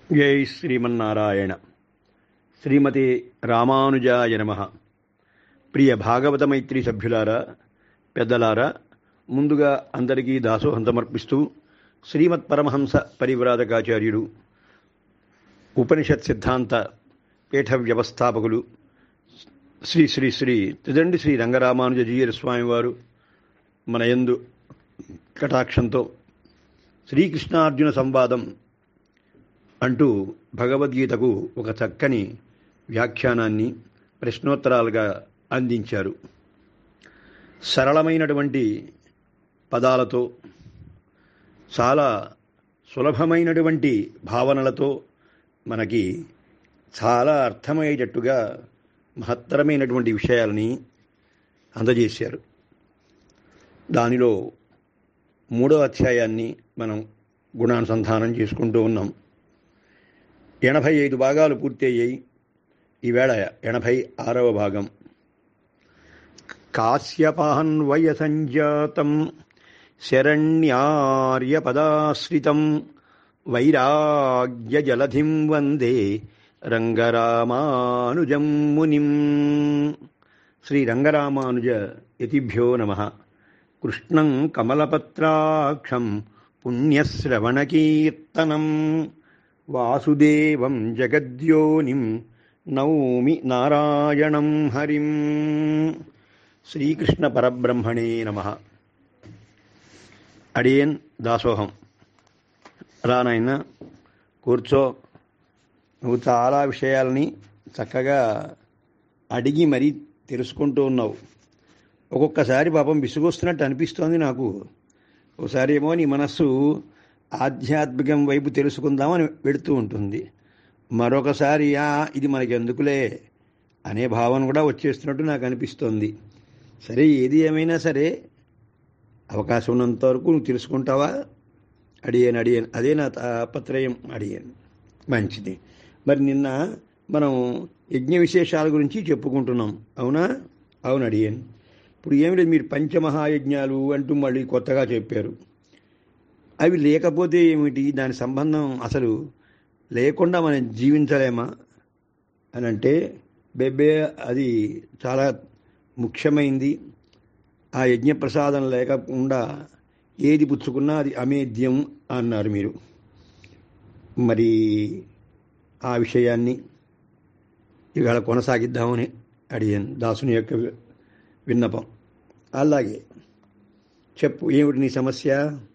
జై శ్రీమన్నారాయణ శ్రీమతి రామానుజాయ నమ ప్రియ భాగవత మైత్రి సభ్యులారా పెద్దలారా ముందుగా అందరికీ దాసోహం సమర్పిస్తూ శ్రీమత్ పరమహంస పరివ్రాజకాచార్యుడు ఉపనిషత్ సిద్ధాంత పీఠ వ్యవస్థాపకులు శ్రీ శ్రీ శ్రీ త్రిదండి శ్రీ రంగరామానుజీయర స్వామివారు మన యందు కటాక్షంతో శ్రీకృష్ణార్జున సంవాదం అంటూ భగవద్గీతకు ఒక చక్కని వ్యాఖ్యానాన్ని ప్రశ్నోత్తరాలుగా అందించారు సరళమైనటువంటి పదాలతో చాలా సులభమైనటువంటి భావనలతో మనకి చాలా అర్థమయ్యేటట్టుగా మహత్తరమైనటువంటి విషయాలని అందజేశారు దానిలో మూడో అధ్యాయాన్ని మనం గుణానుసంధానం చేసుకుంటూ ఉన్నాం ఎనభై ఐదు భాగాలు పూర్తయ్యాయి ఈవేళ ఎనభై ఆరవ భాగం కాశ్యపాన్వయ సంజాతం శరణ్యార్యపదాశ్రితం వైరాగ్యజలధిం వందే రంగరామానుజం మునిం శ్రీ రంగరామానుజ యతిభ్యో నమ కృష్ణం కమలపత్రాక్షం పుణ్యశ్రవణకీర్తనం వాసుదేవం జగద్యోనిం నౌమి నారాయణం హరిం శ్రీకృష్ణ పరబ్రహ్మణే నమ అడియన్ దాసోహం రానాయన కూర్చో నువ్వు చాలా విషయాలని చక్కగా అడిగి మరీ తెలుసుకుంటూ ఉన్నావు ఒక్కొక్కసారి పాపం విసుగొస్తున్నట్టు అనిపిస్తోంది నాకు ఒకసారి ఏమో నీ మనస్సు ఆధ్యాత్మికం వైపు తెలుసుకుందామని వెళుతూ ఉంటుంది మరొకసారి ఆ ఇది మనకి ఎందుకులే అనే భావన కూడా వచ్చేస్తున్నట్టు నాకు అనిపిస్తోంది సరే ఏది ఏమైనా సరే అవకాశం ఉన్నంత వరకు నువ్వు తెలుసుకుంటావా అడిగాను అడిగాను అదే నా తాపత్రయం అడిగాను మంచిది మరి నిన్న మనం యజ్ఞ విశేషాల గురించి చెప్పుకుంటున్నాం అవునా అవును అడిగాను ఇప్పుడు ఏమి లేదు మీరు పంచమహాయజ్ఞాలు అంటూ మళ్ళీ కొత్తగా చెప్పారు అవి లేకపోతే ఏమిటి దాని సంబంధం అసలు లేకుండా మనం జీవించలేమా అని అంటే బెబ్బే అది చాలా ముఖ్యమైంది ఆ యజ్ఞప్రసాదం లేకుండా ఏది పుచ్చుకున్నా అది అమేద్యం అన్నారు మీరు మరి ఆ విషయాన్ని ఇవాళ కొనసాగిద్దామని అడిగాను దాసుని యొక్క విన్నపం అలాగే చెప్పు ఏమిటి నీ సమస్య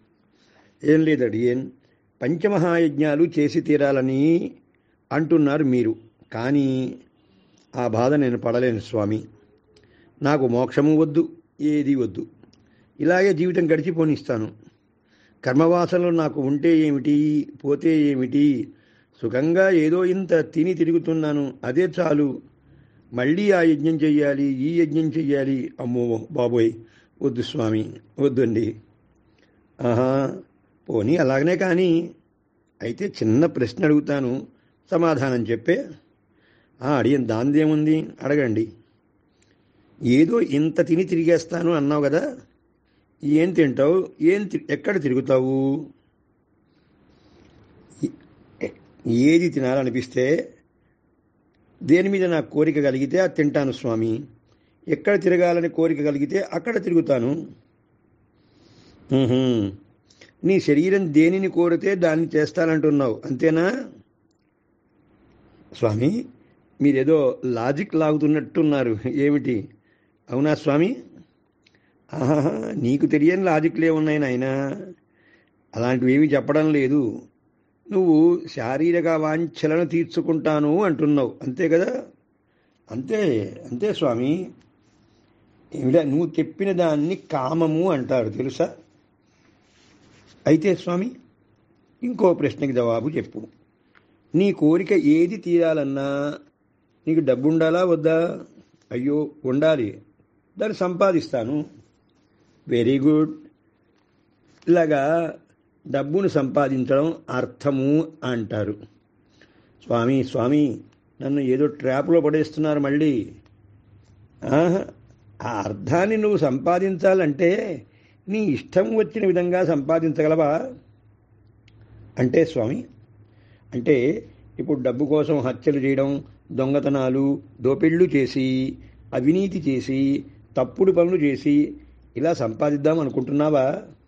ఏం లేదు అడిగాను పంచమహాయజ్ఞాలు చేసి తీరాలని అంటున్నారు మీరు కానీ ఆ బాధ నేను పడలేను స్వామి నాకు మోక్షము వద్దు ఏది వద్దు ఇలాగే జీవితం గడిచిపోనిస్తాను కర్మవాసనలు నాకు ఉంటే ఏమిటి పోతే ఏమిటి సుఖంగా ఏదో ఇంత తిని తిరుగుతున్నాను అదే చాలు మళ్ళీ ఆ యజ్ఞం చెయ్యాలి ఈ యజ్ఞం చెయ్యాలి అమ్మో బాబోయ్ వద్దు స్వామి వద్దండి ఆహా పోనీ అలాగనే కానీ అయితే చిన్న ప్రశ్న అడుగుతాను సమాధానం చెప్పే అడిగిన దాందేముంది అడగండి ఏదో ఇంత తిని తిరిగేస్తాను అన్నావు కదా ఏం తింటావు ఏం ఎక్కడ తిరుగుతావు ఏది తినాలనిపిస్తే దేని మీద నాకు కోరిక కలిగితే అది తింటాను స్వామి ఎక్కడ తిరగాలని కోరిక కలిగితే అక్కడ తిరుగుతాను నీ శరీరం దేనిని కోరితే దాన్ని చేస్తానంటున్నావు అంతేనా స్వామి మీరేదో లాజిక్ లాగుతున్నట్టున్నారు ఏమిటి అవునా స్వామి ఆహా నీకు తెలియని లాజిక్లే ఉన్నాయి నాయన అలాంటివి ఏమీ చెప్పడం లేదు నువ్వు శారీరక వాంఛలను తీర్చుకుంటాను అంటున్నావు అంతే కదా అంతే అంతే స్వామి ఏమిటా నువ్వు చెప్పిన దాన్ని కామము అంటారు తెలుసా అయితే స్వామి ఇంకో ప్రశ్నకి జవాబు చెప్పు నీ కోరిక ఏది తీరాలన్నా నీకు డబ్బు ఉండాలా వద్దా అయ్యో ఉండాలి దాన్ని సంపాదిస్తాను వెరీ గుడ్ ఇలాగా డబ్బును సంపాదించడం అర్థము అంటారు స్వామి స్వామి నన్ను ఏదో ట్రాప్లో పడేస్తున్నారు మళ్ళీ ఆ అర్థాన్ని నువ్వు సంపాదించాలంటే నీ ఇష్టం వచ్చిన విధంగా సంపాదించగలవా అంటే స్వామి అంటే ఇప్పుడు డబ్బు కోసం హత్యలు చేయడం దొంగతనాలు దోపిళ్ళు చేసి అవినీతి చేసి తప్పుడు పనులు చేసి ఇలా సంపాదిద్దాం అనుకుంటున్నావా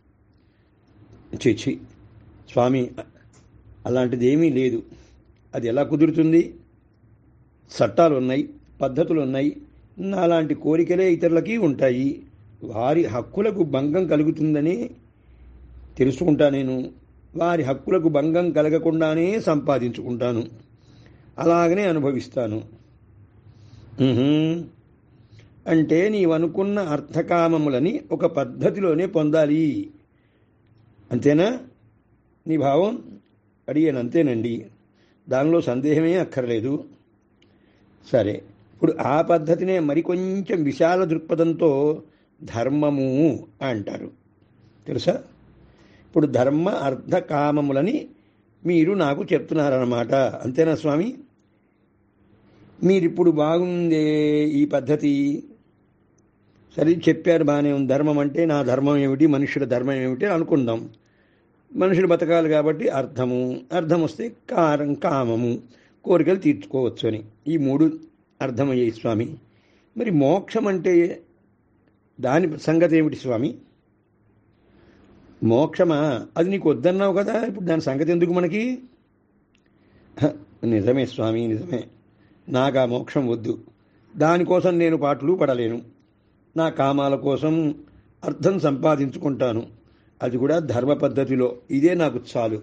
చిచి స్వామి అలాంటిది ఏమీ లేదు అది ఎలా కుదురుతుంది చట్టాలు ఉన్నాయి పద్ధతులు ఉన్నాయి నాలాంటి కోరికలే ఇతరులకి ఉంటాయి వారి హక్కులకు భంగం కలుగుతుందని తెలుసుకుంటా నేను వారి హక్కులకు భంగం కలగకుండానే సంపాదించుకుంటాను అలాగనే అనుభవిస్తాను ఉహుం. అంటే నీవనుకున్న అర్థకామములని ఒక పద్ధతిలోనే పొందాలి అంతేనా నీ భావం అడిగాను అంతేనండి దానిలో సందేహమే అక్కర్లేదు సరే ఇప్పుడు ఆ పద్ధతినే మరికొంచెం విశాల దృక్పథంతో ధర్మము అంటారు తెలుసా ఇప్పుడు ధర్మ అర్థ కామములని మీరు నాకు చెప్తున్నారన్నమాట అంతేనా స్వామి మీరిప్పుడు బాగుందే ఈ పద్ధతి సరే చెప్పారు బాగానే ఉంది ధర్మం అంటే నా ధర్మం ఏమిటి మనుషుల ధర్మం ఏమిటి అని అనుకుందాం మనుషులు బతకాలి కాబట్టి అర్థము అర్థం వస్తే కారం కామము కోరికలు తీర్చుకోవచ్చు అని ఈ మూడు అర్థమయ్యాయి స్వామి మరి మోక్షం అంటే దాని సంగతి ఏమిటి స్వామి మోక్షమా అది నీకు వద్దన్నావు కదా ఇప్పుడు దాని సంగతి ఎందుకు మనకి హ, నిజమే స్వామి నిజమే నాకు ఆ మోక్షం వద్దు దానికోసం నేను పాటలు పడలేను నా కామాల కోసం అర్థం సంపాదించుకుంటాను అది కూడా ధర్మ పద్ధతిలో ఇదే నాకు చాలు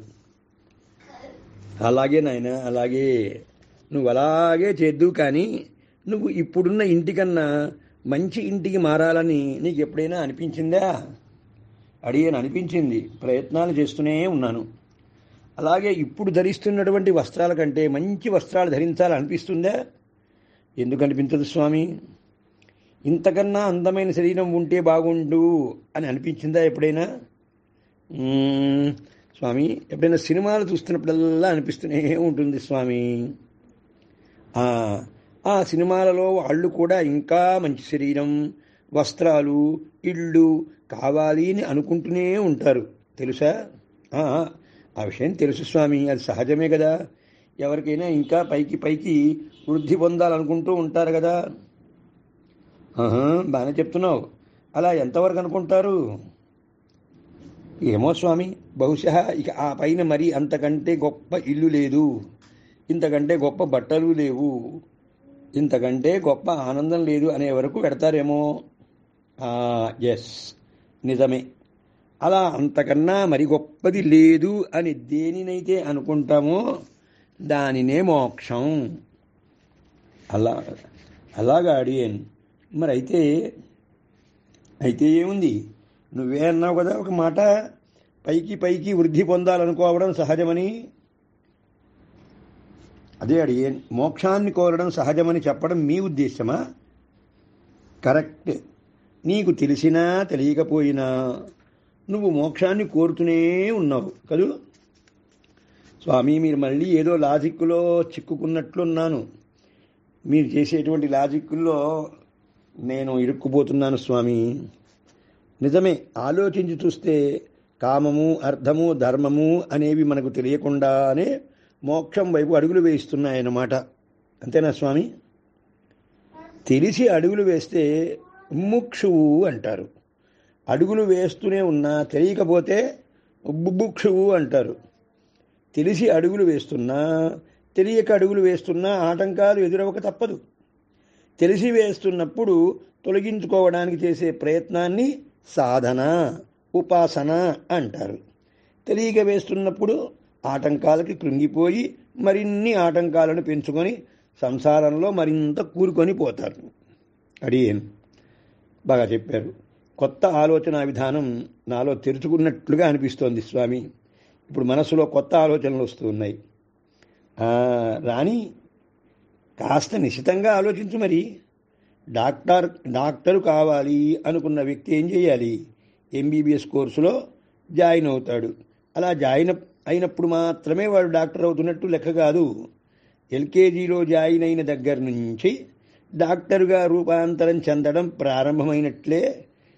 అలాగే నాయన అలాగే నువ్వు అలాగే చేద్దు కానీ నువ్వు ఇప్పుడున్న ఇంటికన్నా మంచి ఇంటికి మారాలని నీకు ఎప్పుడైనా అనిపించిందా అడిగాను అనిపించింది ప్రయత్నాలు చేస్తూనే ఉన్నాను అలాగే ఇప్పుడు ధరిస్తున్నటువంటి వస్త్రాల కంటే మంచి వస్త్రాలు ధరించాలని అనిపిస్తుందా ఎందుకు అనిపించదు స్వామి ఇంతకన్నా అందమైన శరీరం ఉంటే బాగుండు అని అనిపించిందా ఎప్పుడైనా మ్మ్, స్వామి ఎప్పుడైనా సినిమాలు చూస్తున్నప్పుడల్లా అనిపిస్తూనే ఉంటుంది స్వామి ఆ, ఆ సినిమాలలో వాళ్ళు కూడా ఇంకా మంచి శరీరం వస్త్రాలు ఇళ్ళు కావాలి అని అనుకుంటూనే ఉంటారు తెలుసా ఆ, ఆ విషయం తెలుసు స్వామి అది సహజమే కదా ఎవరికైనా ఇంకా పైకి పైకి వృద్ధి పొందాలనుకుంటూ ఉంటారు కదా ఆహా, బాగానే చెప్తున్నావు అలా ఎంతవరకు అనుకుంటారు ఏమో స్వామి బహుశా ఇక ఆ పైన మరి అంతకంటే గొప్ప ఇల్లు లేదు ఇంతకంటే గొప్ప బట్టలు లేవు ఇంతకంటే గొప్ప ఆనందం లేదు అనే వరకు పెడతారేమో ఎస్ నిజమే అలా అంతకన్నా మరి గొప్పది లేదు అని దేనినైతే అనుకుంటామో దానినే మోక్షం అలా అలాగా అడిగాను మరి అయితే అయితే ఏముంది నువ్వే అన్నావు కదా ఒక మాట పైకి పైకి వృద్ధి పొందాలనుకోవడం సహజమని అదే అడిగాను మోక్షాన్ని కోరడం సహజమని చెప్పడం మీ ఉద్దేశమా కరెక్ట్ నీకు తెలిసినా తెలియకపోయినా నువ్వు మోక్షాన్ని కోరుతూనే ఉన్నావు కదూ స్వామి మీరు మళ్ళీ ఏదో లాజిక్లో చిక్కుకున్నట్లున్నాను మీరు చేసేటువంటి లాజిక్కుల్లో నేను ఇరుక్కుపోతున్నాను స్వామి నిజమే ఆలోచించి చూస్తే కామము అర్థము ధర్మము అనేవి మనకు తెలియకుండానే మోక్షం వైపు అడుగులు వేయిస్తున్నాయన్నమాట అంతేనా స్వామి తెలిసి అడుగులు వేస్తే ముక్షువు అంటారు అడుగులు వేస్తూనే ఉన్నా తెలియకపోతే బుభుక్షువు అంటారు తెలిసి అడుగులు వేస్తున్నా తెలియక అడుగులు వేస్తున్నా ఆటంకాలు ఎదురవక తప్పదు తెలిసి వేస్తున్నప్పుడు తొలగించుకోవడానికి చేసే ప్రయత్నాన్ని సాధన ఉపాసన అంటారు తెలియక వేస్తున్నప్పుడు ఆటంకాలకి కృంగిపోయి మరిన్ని ఆటంకాలను పెంచుకొని సంసారంలో మరింత కూరుకొని పోతారు అడిగాను బాగా చెప్పారు కొత్త ఆలోచన విధానం నాలో తెరుచుకున్నట్లుగా అనిపిస్తోంది స్వామి ఇప్పుడు మనసులో కొత్త ఆలోచనలు వస్తూ ఉన్నాయి ఆ, రాణి కాస్త నిశితంగా ఆలోచించు మరి డాక్టర్ డాక్టరు కావాలి అనుకున్న వ్యక్తి ఏం చేయాలి ఎంబీబీఎస్ కోర్సులో జాయిన్ అవుతాడు అలా జాయిన్ అప్- అయినప్పుడు మాత్రమే వాడు డాక్టర్ అవుతున్నట్టు లెక్క కాదు ఎల్కేజీలో జాయిన్ అయిన దగ్గర నుంచి డాక్టరుగా రూపాంతరం చెందడం ప్రారంభమైనట్లే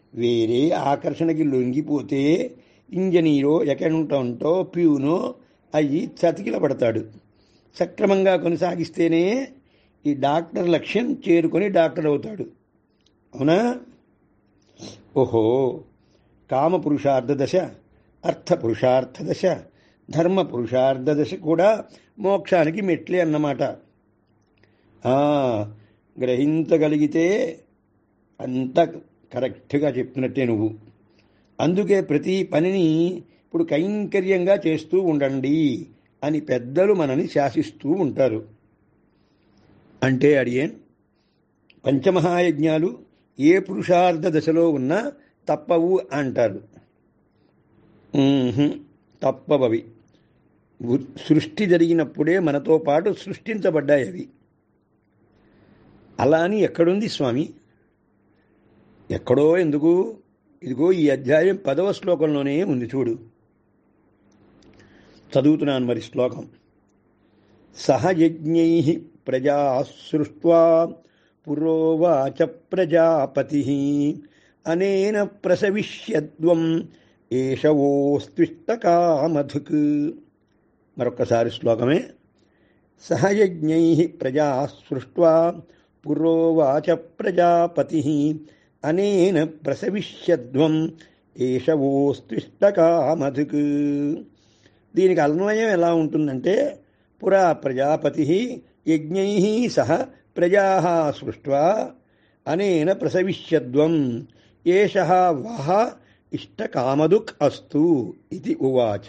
వేరే ఆకర్షణకి లొంగిపోతే ఇంజనీరో అకౌంటెంటో ప్యూనో అయ్యి చతికిల పడతాడు సక్రమంగా కొనసాగిస్తేనే ఈ డాక్టర్ లక్ష్యం చేరుకొని డాక్టర్ అవుతాడు అవునా ఓహో కామ పురుషార్థ దశ అర్థ పురుషార్థ దశ ధర్మ పురుషార్థ దశ కూడా మోక్షానికి మెట్లే అన్నమాట ఆ, గ్రహించగలిగితే అంత కరెక్ట్గా చెప్తున్నట్టే నువ్వు అందుకే ప్రతి పనిని ఇప్పుడు కైంకర్యంగా చేస్తూ ఉండండి అని పెద్దలు మనని శాసిస్తూ ఉంటారు అంటే అడియన్ పంచమహాయజ్ఞాలు ఏ పురుషార్థ దశలో ఉన్నా తప్పవు అంటారు ఊహుం, తప్పవవి ఉ- సృష్టి జరిగినప్పుడే మనతో పాటు సృష్టించబడ్డాయి అవి అలా అని ఎక్కడుంది స్వామి ఎక్కడో ఎందుకు ఇదిగో ఈ అధ్యాయం పదవ శ్లోకంలోనే ఉంది చూడు చదువుతున్నాను మరి శ్లోకం సహయజ్ఞై ప్రజా సృష్ట్వా పురోవాచ ప్రజాపతి అనేన ప్రసవిష్యద్వం ఏషవోస్తిష్టకామధుక్ మరొక్కసారి శ్లోకమే సహయజ్ఞై ప్రజా సృష్ట్వా పురోవాచ ప్రజాపతి అనేన ప్రసవిష్యద్వం ఏషవోస్తిష్టకామధుక్ దీనికి అన్వయం ఎలా ఉంటుందంటే పురా ప్రజాపతి యజ్ఞై సహ ప్రజా సృష్ట్వా అనేన ప్రసవిష్యద్వం ఏష వహ ఇష్టకామదుక్ అస్తు ఇది ఉవాచ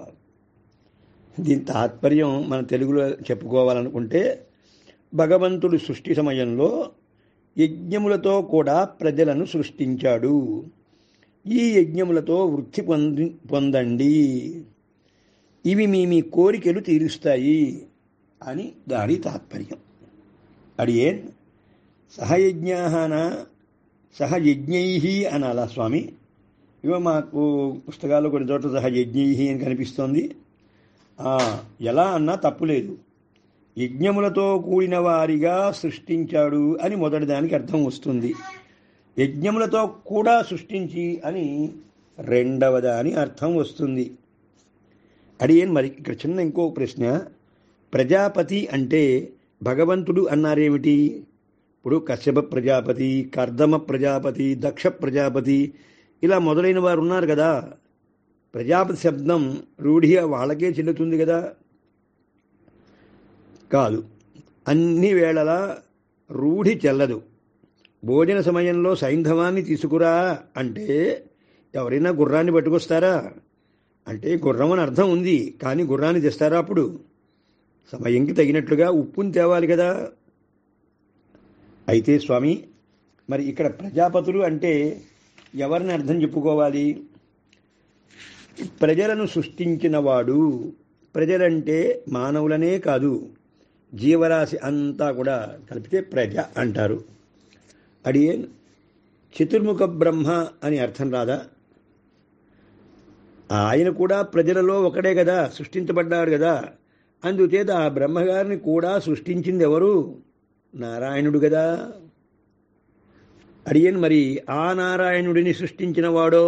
దీని తాత్పర్యం మన తెలుగులో చెప్పుకోవాలనుకుంటే భగవంతుడు సృష్టి సమయంలో యజ్ఞములతో కూడా ప్రజలను సృష్టించాడు ఈ యజ్ఞములతో వృద్ధి పొంది పొందండి ఇవి మీ మీ కోరికలు తీరుస్తాయి అని దాని తాత్పర్యం అడియేన్ సహయజ్ఞాన సహయజ్ఞై అనాలా స్వామి ఇవ మాకు పుస్తకాల్లో కొన్ని చోట్ల సహయజ్ఞై అని కనిపిస్తోంది ఆ, ఎలా అన్నా తప్పులేదు యజ్ఞములతో కూడిన వారిగా సృష్టించాడు అని మొదటి దానికి అర్థం వస్తుంది యజ్ఞములతో కూడా సృష్టించి అని రెండవ దాని అర్థం వస్తుంది అడిగేన్ మరి ఇక్కడ చిన్న ఇంకో ప్రశ్న ప్రజాపతి అంటే భగవంతుడు అన్నారేమిటి ఇప్పుడు కశ్యప ప్రజాపతి కర్దమ ప్రజాపతి దక్ష ప్రజాపతి ఇలా మొదలైన వారు ఉన్నారు కదా ప్రజాపతి శబ్దం రూఢిగా వాళ్ళకే చెల్లుతుంది కదా కాదు అన్ని వేళలా రూఢి చెల్లదు భోజన సమయంలో సైంధవాన్ని తీసుకురా అంటే ఎవరైనా గుర్రాన్ని పట్టుకొస్తారా అంటే గుర్రం అని అర్థం ఉంది కానీ గుర్రాన్ని తెస్తారా అప్పుడు సమయంకి తగినట్లుగా ఉప్పుని తేవాలి కదా అయితే స్వామి మరి ఇక్కడ ప్రజాపతులు అంటే ఎవరిని అర్థం చెప్పుకోవాలి ప్రజలను సృష్టించినవాడు ప్రజలంటే మానవులనే కాదు జీవరాశి అంతా కూడా కలిపితే ప్రజ అంటారు అడియన్ చతుర్ముఖ బ్రహ్మ అని అర్థం రాదా ఆయన కూడా ప్రజలలో ఒకడే కదా సృష్టించబడ్డాడు కదా అందుచేత ఆ బ్రహ్మగారిని కూడా సృష్టించింది ఎవరు నారాయణుడు కదా అడియన్ మరి ఆ నారాయణుడిని సృష్టించిన వాడో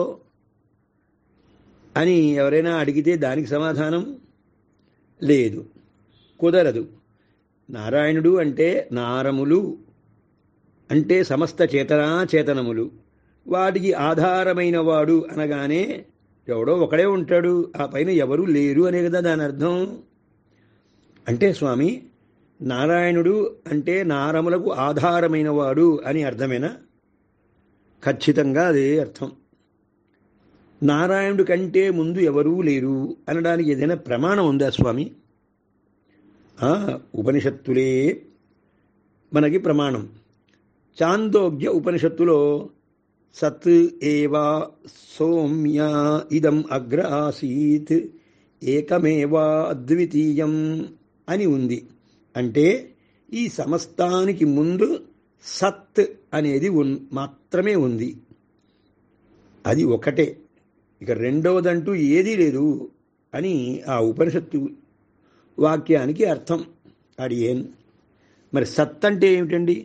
అని ఎవరైనా అడిగితే దానికి సమాధానం లేదు కుదరదు నారాయణుడు అంటే నారములు అంటే సమస్త చేతనా చేతనములు వాటికి ఆధారమైన వాడు అనగానే ఎవడో ఒకడే ఉంటాడు ఆ పైన ఎవరు లేరు అనే కదా దాని అర్థం అంటే స్వామి నారాయణుడు అంటే నారములకు ఆధారమైన వాడు అని అర్థమేనా ఖచ్చితంగా అదే అర్థం నారాయణుడి కంటే ముందు ఎవరూ లేరు అనడానికి ఏదైనా ప్రమాణం ఉందా స్వామి ఆ, ఉపనిషత్తులే మనకి ప్రమాణం చాందోగ్య ఉపనిషత్తులో సత్ ఏవా సౌమ్య ఇదం అగ్ర ఆసీత్ ఏకమేవా అద్వితీయం అని ఉంది అంటే ఈ సమస్తానికి ముందు సత్ అనేది ఉన్ మాత్రమే ఉంది అది ఒకటే ఇక రెండవదంటూ ఏదీ లేదు అని ఆ ఉపనిషత్తు వాక్యానికి అర్థం అడిగేన్ మరి సత్ అంటే ఏమిటండి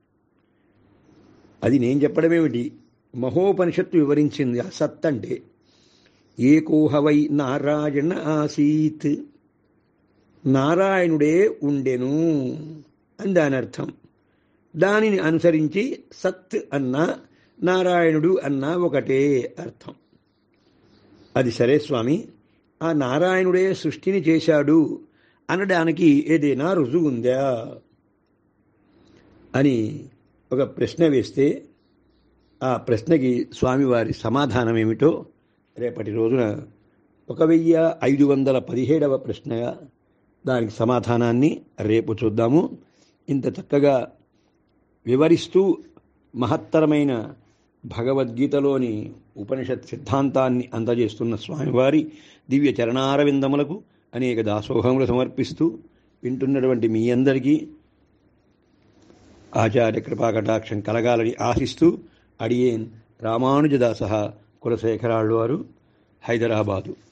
అది నేను చెప్పడమేమిటి మహోపనిషత్తు వివరించింది ఆ సత్ అంటే ఏకోహవై నారాయణ ఆసీత్ నారాయణుడే ఉండెను అని దాని అర్థం దానిని అనుసరించి సత్ అన్న నారాయణుడు అన్న ఒకటే అర్థం అది సరే స్వామి ఆ నారాయణుడే సృష్టిని చేశాడు అనడానికి ఏదైనా రుజువు ఉందా అని ఒక ప్రశ్న వేస్తే ఆ ప్రశ్నకి స్వామివారి సమాధానం ఏమిటో రేపటి రోజున ఒక వెయ్యి ఐదు వందల పదిహేడవ ప్రశ్నగా దానికి సమాధానాన్ని రేపు చూద్దాము ఇంత చక్కగా వివరిస్తూ మహత్తరమైన భగవద్గీతలోని ఉపనిషత్ సిద్ధాంతాన్ని అందజేస్తున్న స్వామివారి దివ్య చరణారవిందములకు అనేక దాసోహములు సమర్పిస్తూ వింటున్నటువంటి మీ అందరికీ ఆచార్య కృపాకటాక్షం కలగాలని ఆశిస్తూ అడియేన్ రామానుజదాస కులశేఖరాళ్ళు వారు హైదరాబాదు